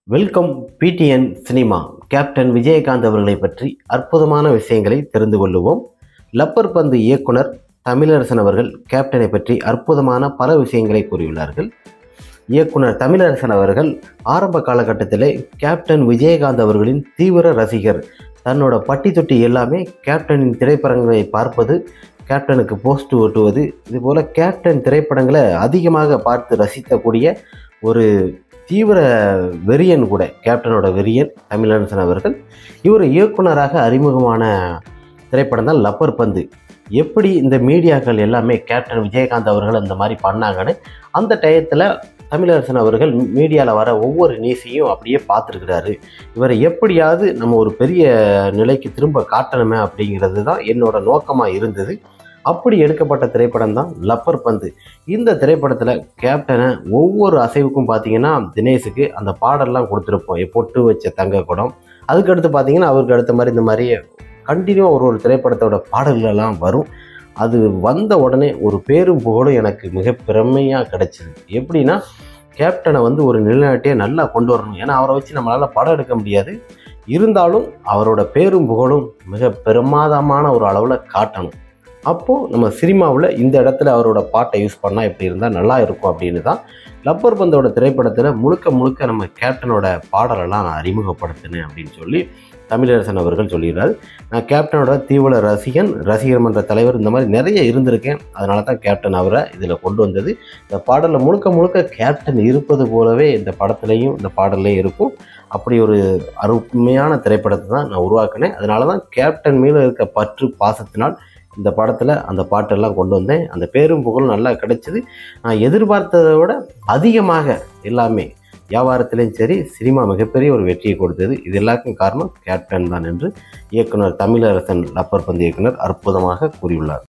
welcome PDN cinema captain Vijayakanth அவர்களை பற்றி அற்புதமான விஷயங்களை தெரிந்து கொள்ளுவோம் லப்பர் பந்து இயக்குனர் தமிழரசன் அவர்கள் கேப்டனை பற்றி அற்புதமான பல விஷயங்களை கூறியுள்ளார்கள் இயக்குனர் தமிழரசன் அவர்கள் ஆரம்ப காலகட்டத்திலே கேப்டன் விஜயகாந்த் அவர்களின் தீவிர ரசிகர் தன்னோட பட்டி தொட்டி எல்லாமே கேப்டனின் திரைப்படங்களை பார்ப்பது கேப்டனுக்கு போஸ்ட் ஓட்டுவது இதுபோல் கேப்டன் திரைப்படங்களை அதிகமாக பார்த்து ரசித்தக்கூடிய ஒரு தீவிர வெறியன் கூட கேப்டனோட வெறியன் தமிழரசன் அவர்கள் இவர் இயக்குனராக அறிமுகமான திரைப்படம் தான் லப்பர் பந்து எப்படி இந்த மீடியாக்கள் எல்லாமே கேப்டன் விஜயகாந்த் அவர்கள் அந்த மாதிரி பண்ணாங்கன்னு அந்த டயத்தில் தமிழரசன் அவர்கள் மீடியாவில் வர ஒவ்வொரு நியூஸையும் அப்படியே பார்த்துருக்கிறாரு இவரை எப்படியாவது நம்ம ஒரு பெரிய நிலைக்கு திரும்ப காட்டணுமே அப்படிங்கிறது தான் என்னோட நோக்கமாக இருந்தது அப்படி எடுக்கப்பட்ட திரைப்படம் தான் லப்பர் பந்து இந்த திரைப்படத்தில் கேப்டனை ஒவ்வொரு அசைவுக்கும் பார்த்தீங்கன்னா தினேஷுக்கு அந்த பாடல்லாம் கொடுத்துருப்போம் பொட்டு வச்ச தங்க குடம் அதுக்கடுத்து பார்த்தீங்கன்னா அவருக்கு அடுத்த மாதிரி இந்த மாதிரி கண்டினியூ ஒரு ஒரு திரைப்படத்தோட பாடல்களெல்லாம் வரும் அது வந்த உடனே ஒரு பேரும் புகழும் எனக்கு மிக பெருமையாக கிடைச்சிது எப்படின்னா கேப்டனை வந்து ஒரு நிலைநாட்டியை நல்லா கொண்டு வரணும் ஏன்னா அவரை வச்சு நம்மளால் படம் எடுக்க முடியாது இருந்தாலும் அவரோட பேரும் புகழும் மிக பிரமாதமான ஒரு அளவில் காட்டணும் அப்போது நம்ம சினிமாவில் இந்த இடத்துல அவரோட பாட்டை யூஸ் பண்ணால் எப்படி இருந்தால் நல்லா இருக்கும் அப்படின்னு தான் லப்பர் பந்தோட திரைப்படத்தில் முழுக்க முழுக்க நம்ம கேப்டனோட பாடலெல்லாம் நான் அறிமுகப்படுத்தினேன் அப்படின்னு சொல்லி தமிழரசன் அவர்கள் சொல்லிடுறாரு நான் கேப்டனோட தீவிர ரசிகன் ரசிகர் மன்ற தலைவர் இந்த மாதிரி நிறைய இருந்திருக்கேன் அதனால தான் கேப்டன் அவரை இதில் கொண்டு வந்தது இந்த பாடலில் முழுக்க முழுக்க கேப்டன் இருப்பது போலவே இந்த படத்துலையும் இந்த பாடல்லையும் இருக்கும் அப்படி ஒரு அருமையான திரைப்படத்தை தான் நான் உருவாக்கினேன் அதனால தான் கேப்டன் மேலே இருக்க பற்று பாசத்தினால் இந்த படத்தில் அந்த பாட்டெல்லாம் கொண்டு வந்தேன் அந்த பேரும் புகழும் நல்லா கிடைச்சிது நான் எதிர்பார்த்ததை விட அதிகமாக எல்லாமே வியாபாரத்திலையும் சரி சினிமா மிகப்பெரிய ஒரு வெற்றியை கொடுத்தது இது எல்லாருக்கும் காரணம் கேப்டன் தான் என்று இயக்குனர் தமிழரசன் லப்பர் பந்து இயக்குனர் அற்புதமாக கூறியுள்ளார்